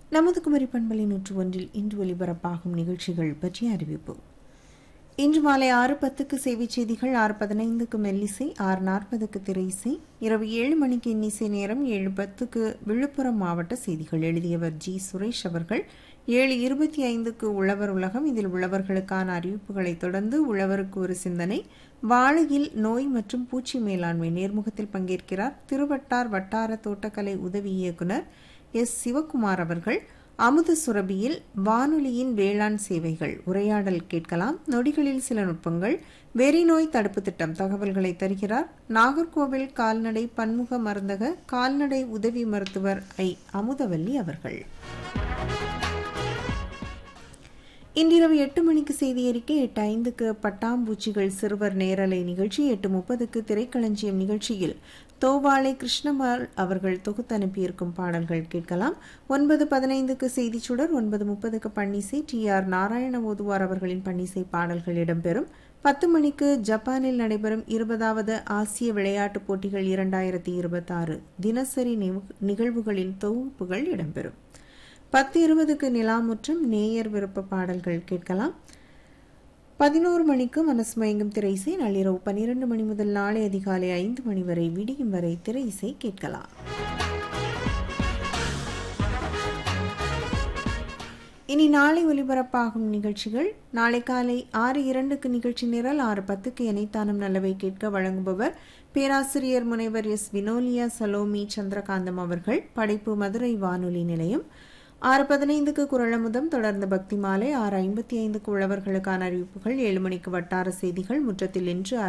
நமது குமரி பண்பலை நூற்று ஒன்றில் இன்று ஒலிபரப்பாகும் நிகழ்ச்சிகள் பற்றிய அறிவிப்பு இன்று மாலை ஆறு பத்துக்கு செய்திச் செய்திகள் ஆறு பதினைந்துக்கு மெல்லிசை ஆறு நாற்பதுக்கு திரையிசை இரவு ஏழு மணிக்கு இன்னிசை நேரம் ஏழு பத்துக்கு விழுப்புரம் மாவட்ட செய்திகள் எழுதியவர் ஜி சுரேஷ் அவர்கள் ஏழு இருபத்தி ஐந்துக்கு உழவர் உலகம் இதில் உழவர்களுக்கான அறிவிப்புகளை தொடர்ந்து உழவருக்கு ஒரு சிந்தனை வாழையில் நோய் மற்றும் பூச்சி மேலாண்மை நேர்முகத்தில் பங்கேற்கிறார் திருவட்டார் வட்டார தோட்டக்கலை உதவி இயக்குனர் எஸ் சிவக்குமார் அவர்கள் அமுத சுரபியில் வானொலியின் வேளாண் சேவைகள் உரையாடல் கேட்கலாம் நொடிகளில் சில நுட்பங்கள் வெறி நோய் தடுப்பு திட்டம் தகவல்களை தருகிறார் நாகர்கோவில் கால்நடை பன்முக மருந்தக கால்நடை உதவி மருத்துவர் ஐ அமுதவல்லி அவர்கள் இன்றிரவு எட்டு மணிக்கு செய்தி அறிக்கை எட்டு ஐந்துக்கு பட்டாம்பூச்சிகள் சிறுவர் நேரலை நிகழ்ச்சி எட்டு முப்பதுக்கு திரைக்களஞ்சியம் நிகழ்ச்சியில் தோவாளை கிருஷ்ணமால் அவர்கள் தொகுத்து அனுப்பியிருக்கும் பாடல்கள் கேட்கலாம் ஒன்பது பதினைந்துக்கு செய்திச் சுடர் ஒன்பது முப்பதுக்கு பன்னிசை டி ஆர் நாராயண ஓதுவார் அவர்களின் பன்னிசை பாடல்கள் இடம்பெறும் பத்து மணிக்கு ஜப்பானில் நடைபெறும் இருபதாவது ஆசிய விளையாட்டுப் போட்டிகள் இரண்டாயிரத்தி இருபத்தாறு தினசரி நிகழ்வுகளின் தொகுப்புகள் இடம்பெறும் பத்து இருபதுக்கு நிலாமுற்றம் நேயர் விருப்ப பாடல்கள் கேட்கலாம் பதினோரு மணிக்கு மனசு மயங்கும் திரை இசை நள்ளிரவு பன்னிரண்டு மணி முதல் நாளை அதிகாலை ஐந்து மணி வரை விடியும் வரை திரை இசை கேட்கலாம் இனி நாளை ஒலிபரப்பாகும் நிகழ்ச்சிகள் நாளை காலை ஆறு இரண்டுக்கு நிகழ்ச்சி நிரல் ஆறு பத்துக்கு இணைத்தானம் நல்லவை கேட்க வழங்குபவர் பேராசிரியர் முனைவர் எஸ் வினோலியா சலோமி சந்திரகாந்தம் அவர்கள் படைப்பு மதுரை வானொலி நிலையம் ஆறு பதினைந்துக்கு குரலமுதம் தொடர்ந்து பக்தி மாலை ஆறு ஐம்பத்தி ஐந்துக்கு உழவர்களுக்கான அறிவிப்புகள் ஏழு மணிக்கு வட்டார செய்திகள் முற்றத்தில் இன்று